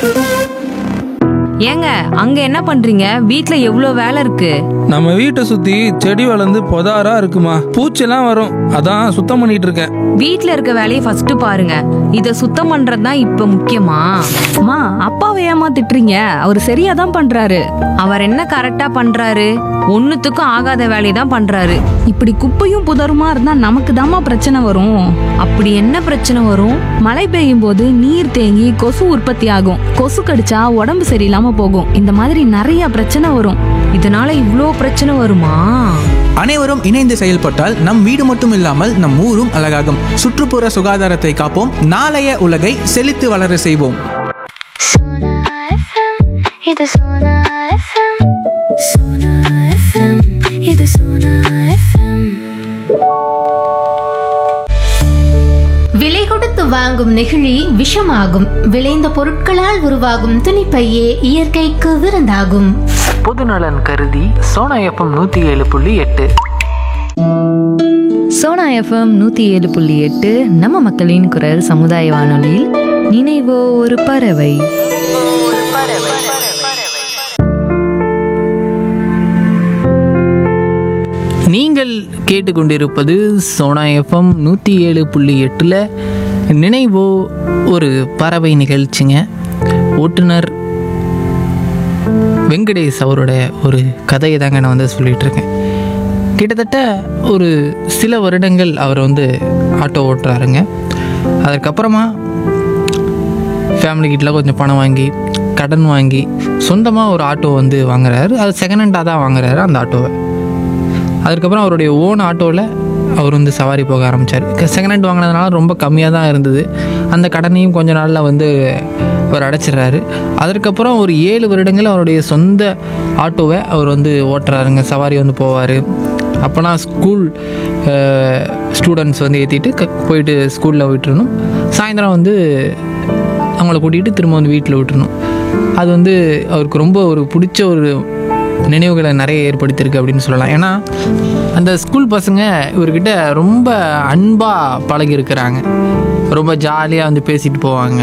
ஏங்க அங்க என்ன பண்றீங்க வீட்ல எவ்ளோ வேலை இருக்கு நம்ம வீட்டை சுத்தி செடி வளர்ந்து பொதாரா இருக்குமா பூச்செல்லாம் வரும் அதான் சுத்தம் பண்ணிட்டு இருக்கேன் வீட்ல இருக்க வேலையை ஃபர்ஸ்ட் பாருங்க இத சுத்தம் பண்றது தான் இப்ப முக்கியமா அம்மா அப்பாவை ஏமா திட்டுறீங்க அவர் சரியா தான் பண்றாரு அவர் என்ன கரெக்டா பண்றாரு ஒண்ணுத்துக்கும் ஆகாத வேலையை தான் பண்றாரு இப்படி குப்பையும் புதருமா இருந்தா நமக்கு தாம்மா பிரச்சனை வரும் அப்படி என்ன பிரச்சனை வரும் மழை பெய்யும் போது நீர் தேங்கி கொசு உற்பத்தி ஆகும் கொசு கடிச்சா உடம்பு சரியில்லாம போகும் இந்த மாதிரி நிறைய பிரச்சனை வரும் இதனால இவ்ளோ பிரச்சனை வருமா அனைவரும் இணைந்து செயல்பட்டால் நம் வீடு மட்டும் இல்லாமல் நம் ஊரும் அழகாகும் சுற்றுப்புற சுகாதாரத்தை காப்போம் நாளைய உலகை செழித்து வளர செய்வோம் Sona FM, இது Sona FM. Sona FM, இது Sona FM. விலை கொடுத்து வாங்கும் நெகிழி விஷமாகும் விளைந்த பொருட்களால் உருவாகும் துணிப்பையே இயற்கைக்கு விருந்தாகும் பொதுநலன் கருதி சோனா எஃப்எம் நூற்றி ஏழு புள்ளி எட்டு சோனா எஃப்எம் நூற்றி ஏழு புள்ளி எட்டு நம்ம மக்களின் குரல் சமுதாய வானொலியில் நினைவோ ஒரு பறவை நீங்கள் கேட்டுக்கொண்டிருப்பது சோனா எஃப்எம் நூற்றி ஏழு புள்ளி எட்டில் நினைவோ ஒரு பறவை நிகழ்ச்சிங்க ஓட்டுநர் வெங்கடேஷ் அவரோட ஒரு கதையை தாங்க நான் வந்து சொல்லிட்டு இருக்கேன் கிட்டத்தட்ட ஒரு சில வருடங்கள் அவர் வந்து ஆட்டோ ஓட்டுறாருங்க அதற்கப்புறமா ஃபேமிலி கிட்டலாம் கொஞ்சம் பணம் வாங்கி கடன் வாங்கி சொந்தமாக ஒரு ஆட்டோ வந்து வாங்குறாரு அது செகண்ட் ஹேண்டாக தான் வாங்குறாரு அந்த ஆட்டோவை அதுக்கப்புறம் அவருடைய ஓன் ஆட்டோவில் அவர் வந்து சவாரி போக ஆரம்பித்தார் செகண்ட் ஹேண்ட் வாங்கினதுனால ரொம்ப கம்மியாக தான் இருந்தது அந்த கடனையும் கொஞ்ச நாளில் வந்து அவர் அடைச்சிடுறாரு அதற்கப்புறம் ஒரு ஏழு வருடங்கள் அவருடைய சொந்த ஆட்டோவை அவர் வந்து ஓட்டுறாருங்க சவாரி வந்து போவார் அப்போனா ஸ்கூல் ஸ்டூடெண்ட்ஸ் வந்து ஏற்றிட்டு க போயிட்டு ஸ்கூலில் விட்டுறணும் சாயந்தரம் வந்து அவங்கள கூட்டிகிட்டு திரும்ப வந்து வீட்டில் விட்டுறணும் அது வந்து அவருக்கு ரொம்ப ஒரு பிடிச்ச ஒரு நினைவுகளை நிறைய ஏற்படுத்தியிருக்கு அப்படின்னு சொல்லலாம் ஏன்னா அந்த ஸ்கூல் பசங்க இவர்கிட்ட ரொம்ப அன்பாக பழகியிருக்கிறாங்க ரொம்ப ஜாலியாக வந்து பேசிட்டு போவாங்க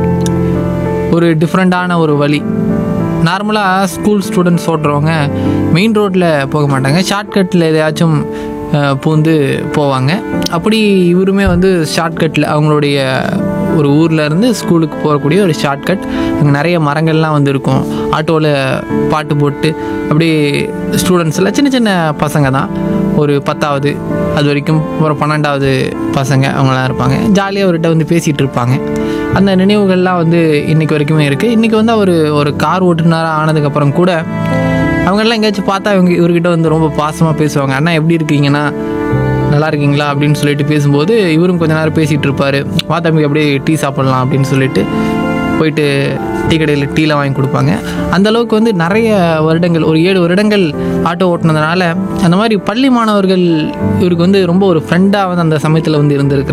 ஒரு டிஃப்ரெண்ட்டான ஒரு வழி நார்மலாக ஸ்கூல் ஸ்டூடெண்ட்ஸ் ஓட்டுறவங்க மெயின் ரோட்டில் போக மாட்டாங்க ஷார்ட்கட்டில் எதையாச்சும் அஹ், பூந்து போவாங்க அப்படி இவருமே வந்து ஷார்ட்கட்டில் அவங்களுடைய ஒரு ஊர்ல இருந்து ஸ்கூலுக்கு போகக்கூடிய ஒரு ஷார்ட்கட் அங்கே நிறைய மரங்கள்லாம் வந்து இருக்கும் ஆட்டோவில் பாட்டு போட்டு அப்படியே ஸ்டூடெண்ட்ஸ் எல்லாம் சின்ன சின்ன பசங்க தான் ஒரு பத்தாவது அது வரைக்கும் ஒரு பன்னெண்டாவது பசங்க அவங்களாம் இருப்பாங்க ஜாலியாக அவர்கிட்ட வந்து பேசிகிட்டு இருப்பாங்க அந்த நினைவுகள்லாம் வந்து இன்னைக்கு வரைக்குமே இருக்குது இன்றைக்கி வந்து அவர் ஒரு கார் ஓட்டுநராக ஆனதுக்கப்புறம் கூட அவங்கெல்லாம் எங்கேயாச்சும் பார்த்தா இவங்க இவர்கிட்ட வந்து ரொம்ப பாசமாக பேசுவாங்க அண்ணா எப்படி இருக்கீங்கன்னா நல்லா இருக்கீங்களா அப்படின்னு சொல்லிட்டு பேசும்போது இவரும் கொஞ்ச நேரம் பேசிகிட்டு இருப்பார் வா தம்பி அப்படியே டீ சாப்பிட்லாம் அப்படின்னு சொல்லிட்டு போயிட்டு டீ கடையில் டீலாம் வாங்கி கொடுப்பாங்க அந்த அளவுக்கு வந்து நிறைய வருடங்கள் ஒரு ஏழு வருடங்கள் ஆட்டோ ஓட்டுனதுனால அந்த மாதிரி பள்ளி மாணவர்கள் இவருக்கு வந்து ரொம்ப ஒரு ஃப்ரெண்டாக வந்து அந்த சமயத்தில் வந்து இருந்திருக்கு